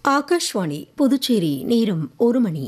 ஆகாஷ்வாணி புதுச்சேரி நேரம் ஒரு மணி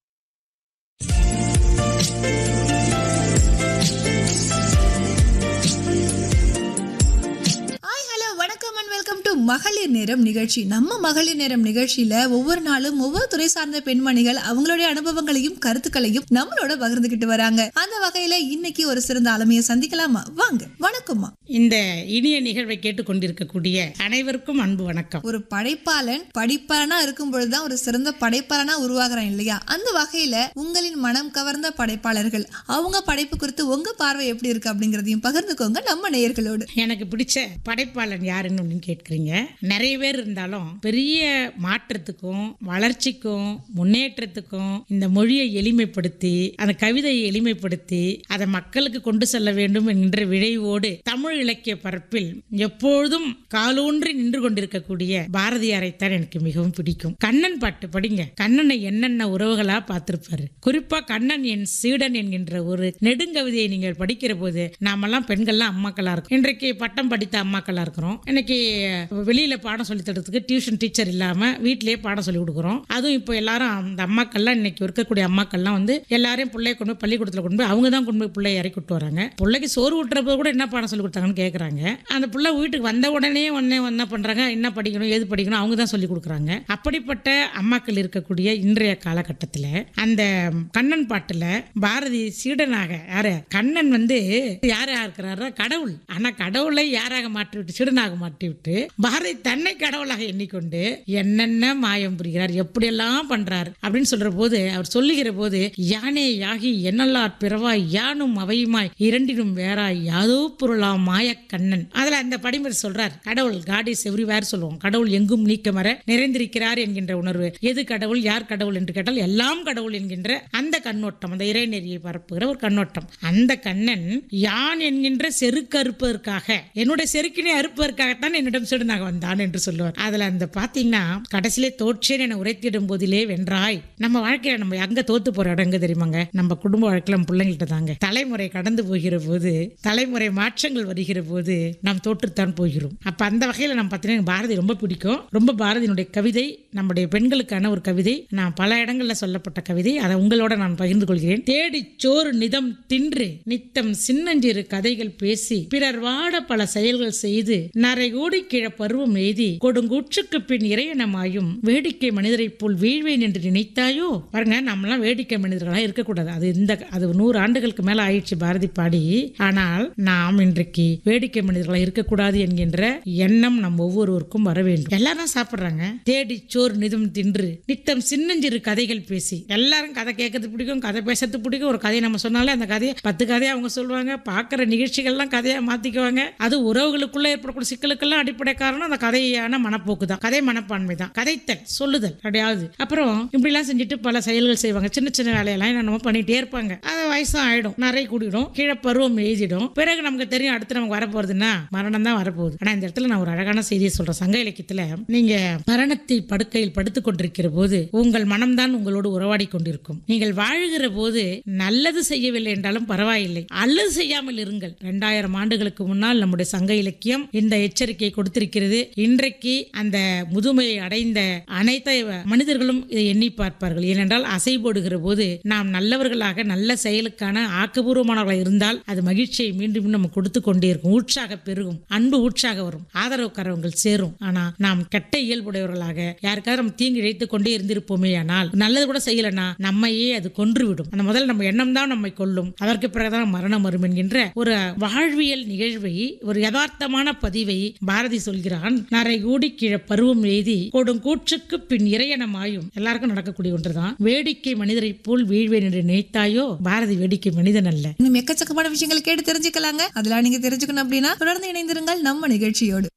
ஹாய் ஹலோ வணக்கம் அண்ட் வெல்கம் டு மகளிர் நேரம் நிகழ்ச்சி நம்ம மகளிர் நேரம் நிகழ்ச்சியில ஒவ்வொரு நாளும் ஒவ்வொரு துறை சார்ந்த பெண்மணிகள் அவங்களுடைய அனுபவங்களையும் கருத்துக்களையும் நம்மளோட பகிர்ந்துகிட்டு வராங்க அந்த வகையில இன்னைக்கு ஒரு சிறந்த ஆளுமையை சந்திக்கலாமா வாங்க வணக்கம்மா இந்த இனிய நிகழ்வை கேட்டுக்கொண்டிருக்கக்கூடிய அனைவருக்கும் அன்பு வணக்கம் ஒரு படைப்பாளன் படிப்பாளனா இருக்கும் பொழுதுதான் ஒரு சிறந்த படைப்பாளனா உருவாகிறான் இல்லையா அந்த வகையில உங்களின் மனம் கவர்ந்த படைப்பாளர்கள் அவங்க படைப்பு குறித்து உங்க பார்வை எப்படி இருக்கு அப்படிங்கறதையும் பகிர்ந்துக்கோங்க நம்ம நேயர்களோடு எனக்கு பிடிச்ச படைப்பாளன் யாருன்னு அப்படின்னு கேட்குறீங்க நிறைய பேர் இருந்தாலும் பெரிய மாற்றத்துக்கும் வளர்ச்சிக்கும் முன்னேற்றத்துக்கும் இந்த மொழியை எளிமைப்படுத்தி அந்த கவிதையை எளிமைப்படுத்தி அதை மக்களுக்கு கொண்டு செல்ல வேண்டும் என்கின்ற விழைவோடு தமிழ் இலக்கிய பரப்பில் எப்பொழுதும் காலூன்றி நின்று கொண்டிருக்கக்கூடிய பாரதியாரைத்தான் எனக்கு மிகவும் பிடிக்கும் கண்ணன் பாட்டு படிங்க கண்ணனை என்னென்ன உறவுகளா பார்த்திருப்பாரு குறிப்பா கண்ணன் என் சீடன் என்கின்ற ஒரு நெடுங்கவிதையை நீங்கள் படிக்கிற போது நாமெல்லாம் பெண்கள்லாம் அம்மாக்களா இருக்கும் இன்றைக்கு பட்டம் படித்த அம்மாக்களா இருக்கிறோம் இன்னைக்கு வெளியில பாடம் சொல்லி தரதுக்கு டியூஷன் டீச்சர் இல்லாம வீட்டிலேயே பாடம் சொல்லி கொடுக்குறோம் அதுவும் இப்போ எல்லாரும் அந்த அம்மாக்கள்லாம் இன்னைக்கு இருக்கக்கூடிய அம்மாக்கள்லாம் வந்து எல்லாரையும் பிள்ளைய கொண்டு போய் பள்ளிக்கூடத்தில் கொண்டு போய் அவங்க தான் கொண்டு போய் பிள்ளைய இறக்கி விட்டு வராங்க பிள்ளைக்கு சோறு ஊட்டுறப்ப கூட என்ன பாடம் சொல்லி கொடுத்தாங்கன்னு கேட்குறாங்க அந்த பிள்ளை வீட்டுக்கு வந்த உடனே உடனே என்ன பண்றாங்க என்ன படிக்கணும் ஏது படிக்கணும் அவங்க தான் சொல்லி கொடுக்குறாங்க அப்படிப்பட்ட அம்மாக்கள் இருக்கக்கூடிய இன்றைய காலகட்டத்தில் அந்த கண்ணன் பாட்டுல பாரதி சீடனாக யாரு கண்ணன் வந்து யாரா இருக்கிறாரா கடவுள் ஆனா கடவுளை யாராக மாற்றிவிட்டு சீடனாக மாற்றிவிட்டு பாரதி தன்னை கடவுளாக எண்ணிக்கொண்டு என்னென்ன மாயம் புரிகிறார் எப்படியெல்லாம் பண்றார் அப்படின்னு சொல்ற போது அவர் சொல்லுகிற போது யானே யாகி என்னல்லார் பிறவாய் யானும் அவையுமாய் இரண்டினும் வேறாய் யாதோ பொருளாம் மாயக் கண்ணன் அதுல அந்த படிமுறை சொல்றார் கடவுள் காட் இஸ் எவ்ரிவேர் சொல்லுவோம் கடவுள் எங்கும் நீக்கமர நிறைந்திருக்கிறார் என்கின்ற உணர்வு எது கடவுள் யார் கடவுள் என்று கேட்டால் எல்லாம் கடவுள் என்கின்ற அந்த கண்ணோட்டம் அந்த இறைநெறியை பரப்புகிற ஒரு கண்ணோட்டம் அந்த கண்ணன் யான் என்கின்ற செருக்கு அறுப்பதற்காக என்னுடைய செருக்கினை அறுப்பதற்காகத்தான் என்னிடம் சிடுனாக வந்தான் என்று சொல்லுவார் அதுல அந்த பாத்தீங்கன்னா கடைசியிலே தோற்றேன் என உரைத்திடும் போதிலே வென்றாய் நம்ம வாழ்க்கையில நம்ம அங்க தோத்து போற இடம் எங்க தெரியுமாங்க நம்ம குடும்ப வாழ்க்கையில நம்ம பிள்ளைங்கள்ட்ட தாங்க தலைமுறை கடந்து போகிற போது தலைமுறை மாற்றங்கள் வருகிற போது நாம் தோற்றுத்தான் போகிறோம் அப்ப அந்த வகையில நம்ம பார்த்தீங்கன்னா எனக்கு பாரதி ரொம்ப பிடிக்கும் ரொம்ப பாரதியினுடைய கவிதை நம்முடைய பெண்களுக்கான ஒரு கவிதை நான் பல இடங்கள்ல சொல்லப்பட்ட கவிதை அதை உங்களோட நான் பகிர்ந்து கொள்கிறேன் தேடி சோறு நிதம் தின்று நித்தம் சின்னஞ்சிறு கதைகள் பேசி பிறர் வாட பல செயல்கள் செய்து நரை ஓடி கிழ பருவம் எய்தி கொடுங்கூற்றுக்கு பின் இறையனமாயும் வேடிக்கை மனிதரைப் போல் வீழ்வேன் என்று நினைத்தாயோ பாருங்க நம்மலாம் வேடிக்கை மனிதர்களா இருக்கக்கூடாது அது இந்த அது நூறு ஆண்டுகளுக்கு மேல ஆயிடுச்சு பாரதி பாடி ஆனால் நாம் இன்றைக்கு வேடிக்கை மனிதர்களா இருக்கக்கூடாது என்கின்ற எண்ணம் நம் ஒவ்வொருவருக்கும் வர வேண்டும் எல்லாரும் சாப்பிடுறாங்க தேடி சோறு நிதம் தின்று நித்தம் சின்னஞ்சிறு கதைகள் பேசி எல்லாரும் கதை கேட்கறது பிடிக்கும் கதை பேசுறது பிடிக்கும் ஒரு கதையை நம்ம சொன்னாலே அந்த கதையை பத்து கதையை அவங்க சொல்லுவாங்க பார்க்குற நிகழ்ச்சிகள்லாம் கதையா மாத்திக்குவாங்க அது உறவுகளுக்குள்ள ஏற்படக்கூடிய சிக்கலுக்கெல்லாம் அடிப்படை காரணம் அந்த கதையான மனப்போக்கு தான் கதை மனப்பான்மை தான் கதைத்தல் சொல்லுதல் கிடையாது அப்புறம் இப்படிலாம் செஞ்சுட்டு பல செயல்கள் செய்வாங்க சின்ன சின்ன வேலையெல்லாம் என்னென்னமோ பண்ணிட்டே இருப்பாங்க அது வயசும் ஆயிடும் நிறைய கூடிடும் கீழே பருவம் எழுதிடும் பிறகு நமக்கு தெரியும் அடுத்து நமக்கு வரப்போறதுன்னா மரணம் தான் வரப்போகுது ஆனா இந்த இடத்துல நான் ஒரு அழகான செய்தியை சொல்றேன் சங்க இலக்கியத்துல நீங்க மரணத்தை படுக்கையில் படுத்துக் கொண்டிருக்கிற போது உங்கள் மனம்தான் உங்களோடு உறவாடி கொண்டிருக்கும் நீங்கள் வாழ்கிற போது நல்லது செய்யவில்லை என்றாலும் பரவாயில்லை அல்லது செய்யாமல் இருங்கள் இரண்டாயிரம் ஆண்டுகளுக்கு முன்னால் நம்முடைய சங்க இலக்கியம் இந்த எச்சரிக்கையை கொடுத்திருக்கிறது இன்றைக்கு அந்த முதுமையை அடைந்த அனைத்து மனிதர்களும் இதை எண்ணி பார்ப்பார்கள் ஏனென்றால் அசை போடுகிற போது நாம் நல்லவர்களாக நல்ல செயலுக்கான ஆக்கபூர்வமானவர்களாக இருந்தால் அது மகிழ்ச்சியை மீண்டும் மீண்டும் நம்ம கொடுத்து கொண்டே இருக்கும் உற்சாக பெருகும் அன்பு உற்சாக வரும் ஆதரவுக்காரவங்கள் சேரும் ஆனா நாம் கெட்ட இயல்புடையவர்களாக யாருக்காவது நம்ம தீங்கு இழைத்து கொண்டே இருந்திருப்போமே ஆனால் நல்லது கூட செய்யலனா நம்மையே அது கொன்றுவிடும் அந்த முதல்ல நம்ம எண்ணம் தான் நம்மை கொல்லும் அதற்கு பிறகுதான் மரணம் வரும் என்கின்ற ஒரு வாழ்வியல் நிகழ்வை ஒரு யதார்த்தமான பதிவை பாரதி சொல்கிறான் நரை கூடி கீழ பருவம் எய்தி கொடும் கூற்றுக்கு பின் இறையனமாயும் எல்லாருக்கும் நடக்கக்கூடிய ஒன்றுதான் வேடிக்கை மனிதரை போல் வீழ்வேன் என்று நினைத்தாயோ பாரதி வேடிக்கை மனிதன் அல்ல இன்னும் எக்கச்சக்கமான விஷயங்கள் கேட்டு தெரிஞ்சுக்கலாங்க அதெல்லாம் நீங்க தெரிஞ்சுக்கணும் அப்படின்னா தொடர்ந்து இணைந்திருங்கள் நம்ம நிகழ்ச்சியோடு